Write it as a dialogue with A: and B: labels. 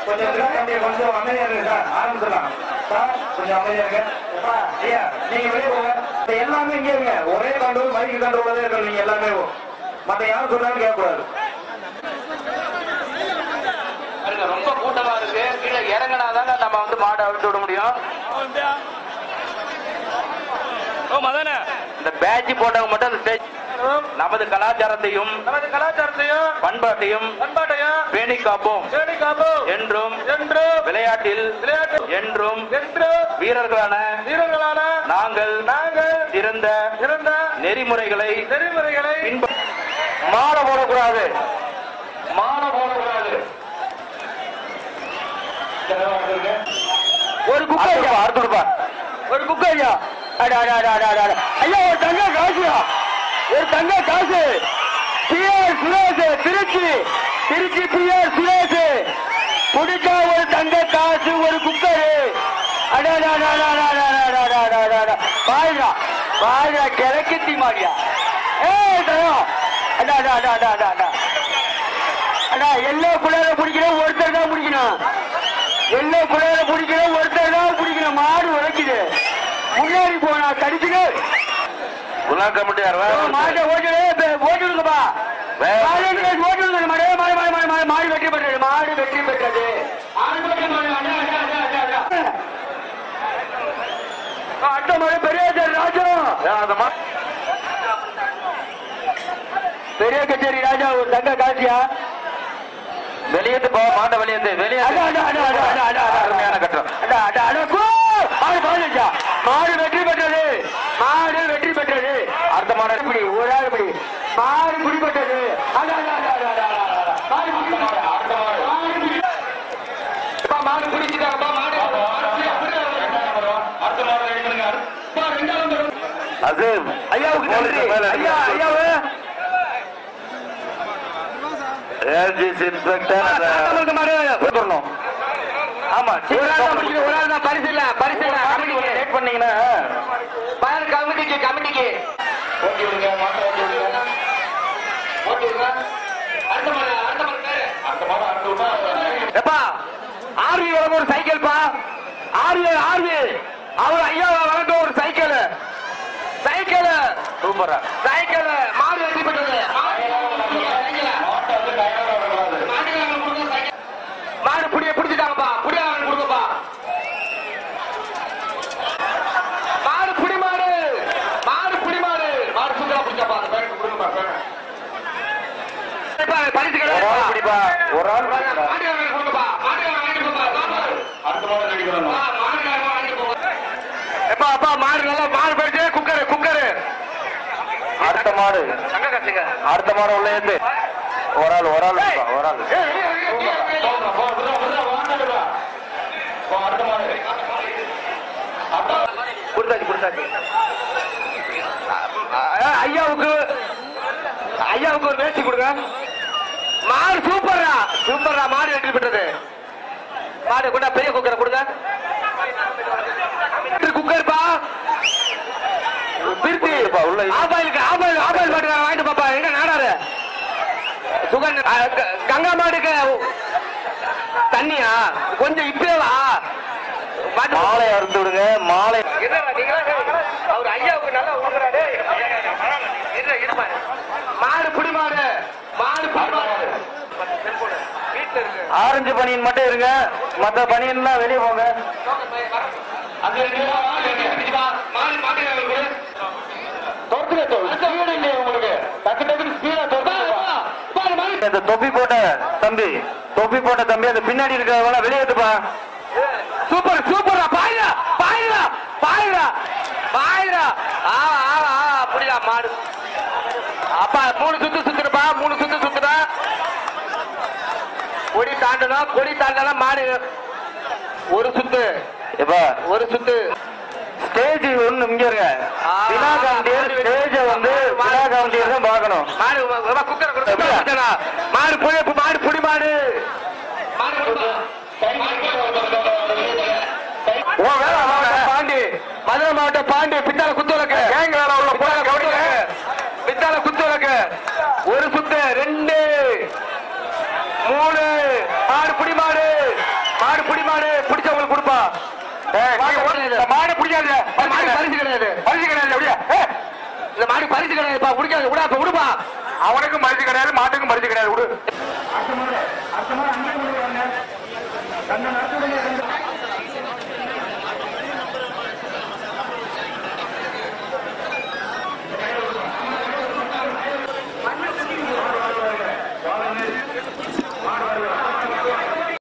A: கொஞ்சம் திருப்பி கொஞ்சம் அமைதியா இருங்க சார் ஆரம்பிச்சிடலாம் சார் கொஞ்சம் அமைதியா இருங்க அப்பா, ஐயா நீங்க வெளியே போங்க இந்த எல்லாமே இங்கே இருங்க ஒரே கண்ட்ரோல் மைக்கு கண்ட்ரோல் தான் இருக்கணும் நீங்க எல்லாமே மத்த யாரும் சொன்னாலும் கேட்கக்கூடாது
B: பாருங்க, ரொம்ப கூட்டமா இருக்கு கீழே இறங்கினாதாங்க நம்ம வந்து மாடை விட்டு விட முடியும் இந்த பேட்ச் போட்டவங்க மட்டும் அந்த ஸ்டேஜ் நமது கலாச்சாரத்தையும்
C: நமது கலாச்சாரத்தையும்
B: பண்பாட்டையும்
C: பண்பாட்டையும்
B: பேணி காப்போம்
C: பேணி காப்போம்
B: என்றும்
C: என்று
B: விளையாட்டில்
C: விளையாட்டு
B: என்றும்
C: என்று
B: வீரர்களான
C: வீரர்களான
B: நாங்கள்
C: நாங்கள்
B: சிறந்த
C: இருந்த
B: நெறிமுறைகளை
C: நெறிமுறைகளை
B: பின்பற்ற மாலை போடக்கூடாது மாலை போடக்கூடாது ஒரு குக்கை ஐயா அடுத்துடுப்பா ஒரு குக்கை ஐயா அட, அட, அட, அட, அட, அட. ஐயா ஒரு தங்க காசுயா ஒரு தங்க காசு பிஆர் சுரேஷ் திருச்சி திருச்சி பிஆர் சுரேஷ் புடிச்சா ஒரு தங்க காசு ஒரு குக்கரு அட அட, அட, அட, அட, அட, அட, அட, அட, அட, அட. பாருடா பாருடா கிழக்கு மாடியா ஏய் தரம் அடா அடா அடா அடா அடா அடா அடா எல்லா பிள்ளைகளை பிடிக்கணும் ஒருத்தர் தான் பிடிக்கணும் எல்லா பிள்ளைகளை பிடிக்கணும் ஒருத்தர் தான் பிடிக்கணும் மாடு உழைக்குது முன்னாடி போனா கடிச்சுடு
A: குலா கமிட்டி
B: மாட்டை ஓட்டு ஓட்டுடுங்கப்பா ஓட்டுடுங்க மாடு மாடு மாடு மாடு மாடு மாடு வெற்றி பெற்றது மாடு வெற்றி பெற்றது மாடு வெற்றி பெற்றது. அடா, அடா, அடா, அடா, அடா. அடுத்த மாடு பெரிய ராஜா பெரிய கச்சேரி ராஜா ஒரு தங்க காட்சியா
A: வெளியேத்து போ மாட்ட வெளியேத்து வெளியே
B: அடா, அடா, அடா, அடா, அடா, அடா, அடா.
A: அருமையான கட்டம்
B: அடா, அடா, அடா, கூ! மாடு பதினஞ்சா. மாடு வெற்றி பெற்றது மாடு வெற்றி பெற்றது
A: அடுத்த மாடு
B: இப்படி ஒரு ஆள் இப்படி மாடு பிடிபட்டது அடா, அடா, அடா, அடா, அடா, அடா, அடா. மாடு பிடிபட்டது. மாடு பிடி- அப்பா, மாடு பிடிச்சிட்டாங்கப்பா மாடு
A: அடுத்த மாடு ரெடி பண்ணுங்க
B: அப்பா, ரெண்டாவது நம்பர்.
A: அது
B: ஐயாவுக்கு நன்றி ஐயா ஐயாவு
A: ஏஜிஸ் இன்ஸ்பெக்டர்
B: தமிழுக்கு மாடு
A: கொடுத்துடணும் ஆமா
B: ஒரு ஆள் தான் பிடிக்கணும், ஒரு ஆள் தான் பரிசு இல்ல பரிசு இல்ல கமிட்டிக்கு
A: லேட் பண்ணீங்கன்னா
B: பாரு கமிட்டிக்கு கமிட்டிக்கு
A: ஓட்டி விடுங்க மாட்ட ஓட்டி விடுங்க
B: ஓட்டி விடுங்க. அடுத்த மாடு அடுத்த மாடு பேரு
A: அடுத்த மாடு அடுத்த விட்டா
B: எப்பா ஆர்வி வழங்க ஒரு சைக்கிள்ப்பா ஆர்வி ஆர்வி அவர் ஐயா வழங்க ஒரு சைக்கிள் சைக்கிள்
A: சூப்பரா
B: சைக்கிள் மாடு வெற்றி பெற்றது
A: மாட்டை வந்து டயர்டா வரக்கூடாது
B: மாடு புடிய பிடிச்சிட்டாங்கப்பா புடிய கொடுங்கப்பா மாடு புடி மாடு மாடு புடி மாடு மாடு சுத்தரா பிடிச்சப்பா அந்த பேருக்கு கொடுங்கப்பா பரிசு
A: ஒரு ஆள் பிடிப்பா ஒரு ஆள் பிடிப்பா.
B: மாடு கொடுங்கப்பா மாடு வாங்கிட்டு
A: அடுத்த மாடு ரெடி பண்ணணும்
B: எப்பா அப்பா மாடு நல்லா மாடு போயிடுச்சு குக்கரு குக்கரு
A: அடுத்த மாடு
B: தங்க கட்டுங்க
A: அடுத்த மாடு உள்ள ஏத்து ஒரு ஆள் ஒரு ஆள் பிடிப்பா, ஒரு ஆள் அடுத்த மாடு
B: கொடுத்தாச்சு கொடுத்தாச்சு ஐயாவுக்கு ஐயாவுக்கு ஒரு வேஷ்டி கொடுங்க மாடு சூப்பர்ரா சூப்பர்ரா மாடு வெற்றி பெற்றது மாடு கூட பெரிய குக்கரை கொடுங்க குக்கர்ப்பா திருத்தி
A: இருப்பா, உள்ள இரு.
B: ஆபாயிலுக்கு ஆபாயில் ஆபாயில் மாட்டு வாங்கிட்டு பாப்பா எங்க நாடாரு சுகன் அ, க- கங்கா மாடுக்கு தண்ணியா கொஞ்சம் இப்பேவா மாட்டு
A: மாலை அறுத்து விடுங்க மாலை
B: என்னடா நீங்களா அவர் ஐயாவுக்கு நல்லா உழுகுறாரு இருடா, இருப்பா. மாடு புடி மாடு மாடு புடி மாடு வீட்டுல இருக்கு
A: ஆரஞ்சு பனியன் மட்டும் இருங்க மத்த பனியன்லாம் வெளியே போங்க
B: அது இருக்கு. மாடு மாடு இருக்கு.
A: தொடுத்துங்க ஸ்பீடு இல்லையே உங்களுக்கு டக்கு டக்குனு ஸ்பீடா
B: பாரு, மாடு.
A: இந்த தொப்பி போட்ட தம்பி தொப்பி போட்ட தம்பி அந்த பின்னாடி இருக்கிறவங்க வெளியே எடுத்துப்பா
B: சூப்பர் சூப்பரா பாயிரா பாயிரா பாயிரா பாயிரா ஆ ஆ ஆ அப்படியா மாடு அப்பா மூணு சுத்து சுத்துறப்பா மூணு சுத்து சுத்துறா கொடி தாண்டணும் கொடி தாண்டணும் மாடு ஒரு சுத்து
A: இப்ப
B: ஒரு சுத்து
A: ஸ்டேஜ் ஒண்ணு இங்க இருங்க
B: ஆ,
A: வினா கவுண்டியர் ஸ்டேஜ வந்து வினா கவுண்டியர் தான் பார்க்கணும்
B: மாடு குக்கர் கொடுத்தா மாடு புடி மாடு புடி மாடு மாடு புடி.
A: உன் வேலை
B: மாவட்டம்
A: அதானே?
B: பாண்டி மதுரை மாவட்டம் பாண்டி பித்தால குத்துவிளக்கு
A: கேங் வேலை உள்ள
B: பித்தால
A: போய்
B: குத்துவிளக்கு பித்தால குத்துவிளக்கு ஒரு சுத்து ரெண்டு மூணு மாடு புடி மாடு மாடு புடி மாடு பிடிச்சவங்களுக்கு கொடுப்பா ஏய், நீ ஓடு. இந்த மாடு பிடிக்காது மாடு பரிசு கிடையாது பரிசு கிடையாது அப்படியே ஏய், இந்த மாடு பரிசு கிடையாதுப்பா பிடிக்காது விடா இப்ப விடுப்பா அவனுக்கும் பரிசு கிடையாது மாட்டுக்கும் பரிசு கிடையாது விடு
A: அடுத்த முறை அடுத்த முறை அங்கே கொண்டு வாங்க கண்ணனா